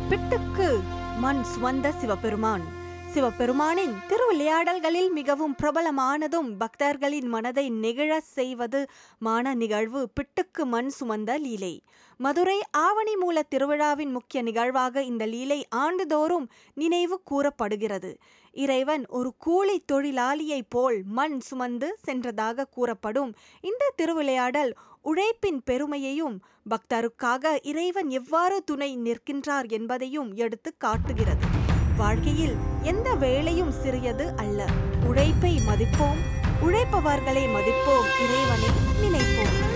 பிட்டுக்கு மண் சுமந்த சிவபெருமான் சிவபெருமானின் திருவிளையாடல்களில் மிகவும் பிரபலமானதும் பக்தர்களின் மனதை நெகிழச் செய்வது மான நிகழ்வு பிட்டுக்கு மண் சுமந்த லீலை மதுரை ஆவணி மூல திருவிழாவின் முக்கிய நிகழ்வாக இந்த லீலை ஆண்டுதோறும் நினைவு கூறப்படுகிறது இறைவன் ஒரு கூலி தொழிலாளியைப் போல் மண் சுமந்து சென்றதாக கூறப்படும் இந்த திருவிளையாடல் உழைப்பின் பெருமையையும் பக்தருக்காக இறைவன் எவ்வாறு துணை நிற்கின்றார் என்பதையும் எடுத்து காட்டுகிறது வாழ்க்கையில் எந்த வேலையும் சிறியது அல்ல உழைப்பை மதிப்போம் உழைப்பவர்களை மதிப்போம் இறைவனை நினைப்போம்